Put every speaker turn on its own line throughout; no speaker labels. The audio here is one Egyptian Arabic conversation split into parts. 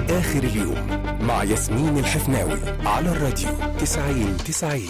آخر اليوم مع ياسمين الحفناوي على الراديو 90 90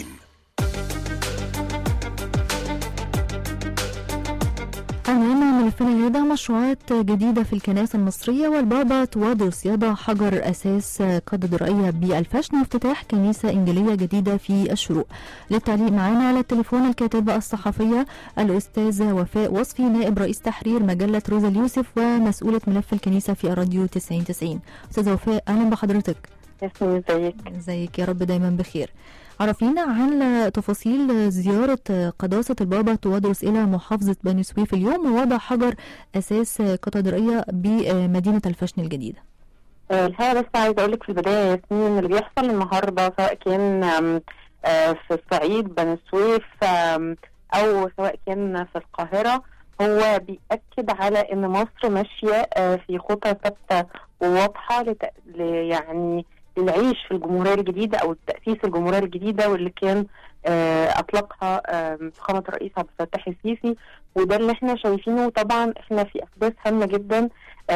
أمام ملفنا اليدا مشروعات جديدة في الكنائس المصرية والبابا توادرس يضع حجر أساس كاتدرائية بالفشن وافتتاح كنيسة إنجيلية جديدة في الشروق للتعليق معنا على التليفون الكاتبة الصحفية الأستاذة وفاء وصفي نائب رئيس تحرير مجلة روزا اليوسف ومسؤولة ملف الكنيسة في الراديو 90 90 أستاذة وفاء أهلا بحضرتك
ياسمين ازيك
ازيك يا رب دايما بخير عرفينا عن تفاصيل زيارة قداسة البابا توادرس إلى محافظة بني سويف اليوم ووضع حجر أساس كاتدرائية بمدينة الفشن الجديدة
آه، الحقيقه بس عايزه اقول لك في البدايه يا ياسمين اللي بيحصل النهارده سواء كان آم، آه، في الصعيد بني سويف آم، او سواء كان في القاهره هو بيأكد على ان مصر ماشيه آه، في خطى ثابته وواضحه لت... ل- يعني للعيش في الجمهوريه الجديده او تأسيس الجمهوريه الجديده واللي كان آه، اطلقها آم، فخامه الرئيس عبد الفتاح السيسي وده اللي احنا شايفينه طبعا احنا في احداث هامه جدا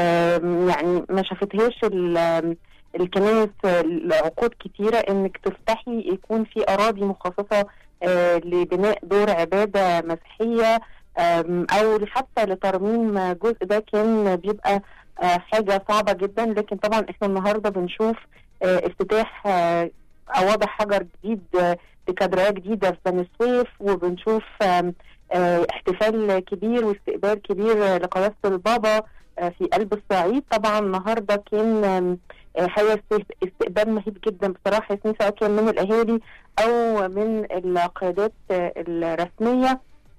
آم، يعني ما شافتهاش ال- آم، الكنائس لعقود كتيرة انك تفتحي يكون في اراضي مخصصة آه، لبناء دور عبادة مسيحية آم، او حتى لترميم جزء ده كان بيبقى آه، حاجة صعبة جدا لكن طبعا احنا النهاردة بنشوف آه، افتتاح آه، او وضع حجر جديد آه، لكادرية جديدة في بني سويف وبنشوف آم، آه، احتفال كبير واستقبال كبير آه، لقداسة البابا آه، في قلب الصعيد طبعا النهارده كان آم، آه، حقيقة است- استقبال مهيب جدا بصراحة ياسمين سواء كان من الأهالي أو من القيادات آه، الرسمية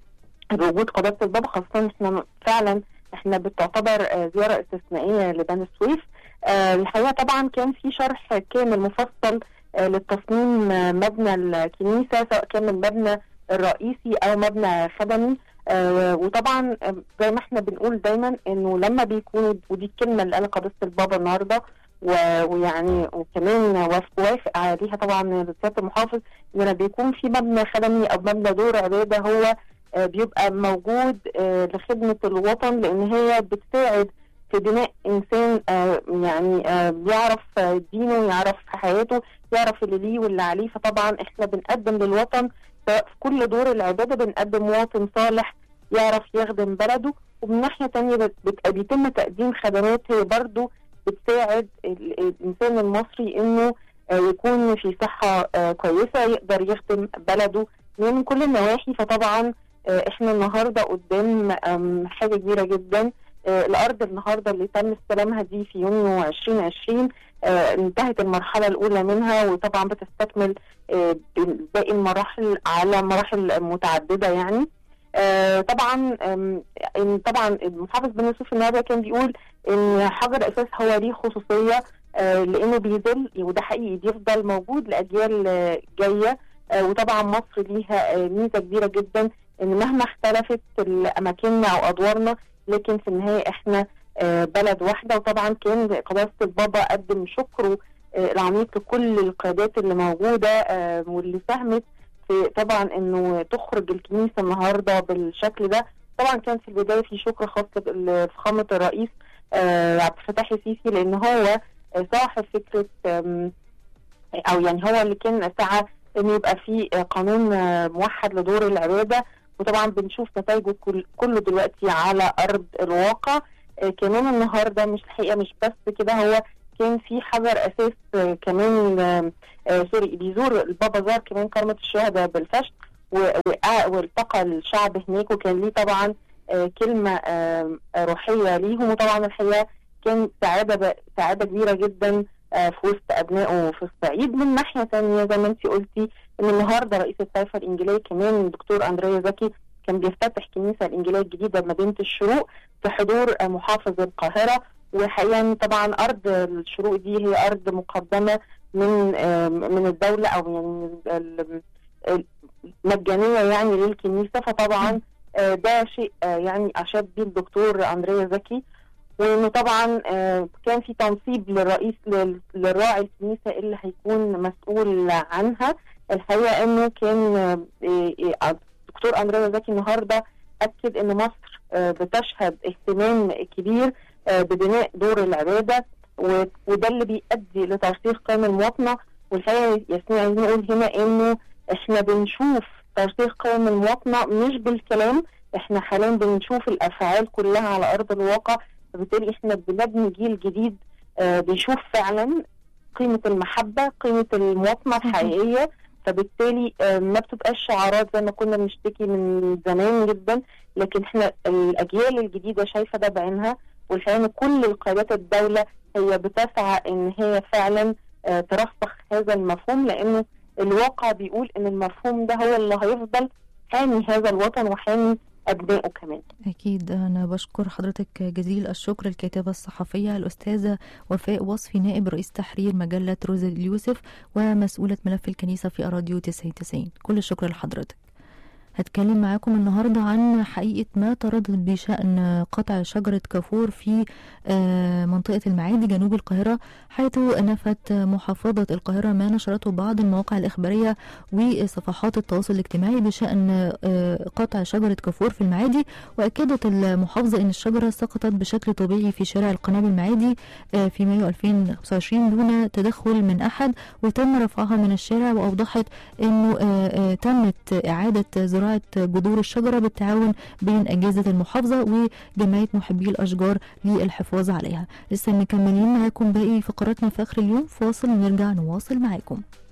بوجود قداسة البابا خاصة احنا فعلا احنا بتعتبر آه، زيارة استثنائية لبني سويف آه، الحقيقة طبعا كان في شرح كامل مفصل آه، للتصميم آه، مبنى الكنيسة سواء كان المبنى الرئيسي أو مبنى خدمي آه وطبعا آه، زي ما احنا بنقول دايما انه لما بيكونوا ودي الكلمه اللي قالها قداسه البابا النهارده و- ويعني وكمان وافق وافق عليها طبعا سياده المحافظ ان لما بيكون في مبنى خدمي او مبنى دور عباده هو آه، بيبقى موجود آه، لخدمه الوطن لان هي بتساعد في بناء انسان آه، يعني آه، بيعرف آه، دينه يعرف حياته يعرف اللي ليه واللي عليه فطبعا احنا بنقدم للوطن سواء في كل دور العباده بنقدم مواطن صالح يعرف يخدم بلده ومن ناحيه تانية بت- بت- بيتم تقديم خدمات هي برضه بتساعد ال- الانسان المصري انه آه، يكون في صحه آه، كويسه يقدر يخدم بلده من كل النواحي فطبعا آه، احنا النهارده قدام آم، حاجه كبيره جدا آه، الارض النهارده اللي تم استلامها دي في يونيو 2020 آه، انتهت المرحله الاولى منها وطبعا بتستكمل آه، باقي المراحل على مراحل متعدده يعني آه، طبعا آم، إن طبعا المحافظ بن يوسف النهارده كان بيقول ان حجر اساس هو ليه خصوصيه آه، لانه بيظل وده حقيقي بيفضل موجود لاجيال آه، جايه آه، وطبعا مصر ليها آه، ميزه كبيره جدا ان مهما اختلفت اماكننا او ادوارنا لكن في النهايه احنا آه، بلد واحده وطبعا كان قداسه البابا قدم شكره آه، العميق لكل القيادات اللي موجوده آه، واللي ساهمت في طبعا انه تخرج الكنيسه النهارده بالشكل ده طبعا كان في البدايه في شكر خاص لفخامه الرئيس آه، عبد الفتاح السيسي لان هو آه، صاحب فكره آم، او يعني هو اللي كان سعى انه يبقى في آه، قانون آه، موحد لدور العباده وطبعا بنشوف نتائجه كل كله دلوقتي على ارض الواقع آه، كمان النهارده مش الحقيقه مش بس كده هو كان في حجر اساس آه، كمان آه، آه، سوري بيزور البابا زار كمان كرمة الشهداء بالفشل و- وقع- والتقى الشعب هناك وكان ليه طبعا آه، كلمة آه، آه، روحية ليهم وطبعا الحقيقة كان سعادة ب- سعادة كبيرة جدا آه، في وسط أبنائه في الصعيد من ناحية ثانية زي ما أنت قلتي إن النهاردة رئيس الطائفة الإنجيلية كمان الدكتور أندريا زكي كان بيفتتح كنيسة الإنجيلية الجديدة بمدينة الشروق في حضور آه، محافظ القاهرة وحقيقة طبعا أرض الشروق دي هي أرض مقدمة من آه، من الدولة أو يعني من ال- ال- مجانية يعني للكنيسة فطبعا آه، ده شيء آه، يعني أشاد بيه الدكتور أندريا زكي وانه طبعا آه، كان في تنصيب للرئيس لل- للراعي الكنيسه اللي هيكون مسؤول عنها الحقيقه انه كان آه، آه، الدكتور اندريا زكي النهارده اكد ان مصر آه، بتشهد اهتمام كبير آه، ببناء دور العباده و- وده اللي بيؤدي لترسيخ قيم المواطنه والحقيقه ياسمين عايزين نقول هنا انه احنا بنشوف ترسيخ قيم المواطنه مش بالكلام احنا حاليا بنشوف الافعال كلها على ارض الواقع فبالتالي احنا بنبني جيل جديد آه بيشوف فعلا قيمه المحبه قيمه المواطنه
صحيح.
الحقيقيه فبالتالي آه ما بتبقاش شعارات زي ما كنا بنشتكي من زمان جدا لكن احنا الاجيال الجديده شايفه ده بعينها والحقيقه ان كل القيادات الدوله هي بتسعى ان هي فعلا آه ترسخ هذا المفهوم لانه الواقع بيقول ان المفهوم ده هو اللي هيفضل حامي هذا الوطن وحامي ابنائه كمان
أكيد أنا بشكر حضرتك جزيل الشكر الكاتبة الصحفية الأستاذة وفاء وصفي نائب رئيس تحرير مجلة روز اليوسف ومسؤولة ملف الكنيسة في أراديو 99 كل الشكر لحضرتك هتكلم معاكم النهاردة عن حقيقة ما تردد بشأن قطع شجرة كافور في آه، منطقة المعادي جنوب القاهرة حيث نفت محافظة القاهرة ما نشرته بعض المواقع الإخبارية وصفحات التواصل الاجتماعي بشأن آه، قطع شجرة كافور في المعادي وأكدت المحافظة أن الشجرة سقطت بشكل طبيعي في شارع القناة بالمعادي آه، في مايو 2025 دون تدخل من أحد وتم رفعها من الشارع وأوضحت أنه آه، آه، تمت إعادة زراعة جذور الشجرة بالتعاون بين أجهزة المحافظة وجمعية محبي الأشجار للحفاظ عليها لسه مكملين معاكم باقي فقراتنا في آخر اليوم فاصل ونرجع نواصل معاكم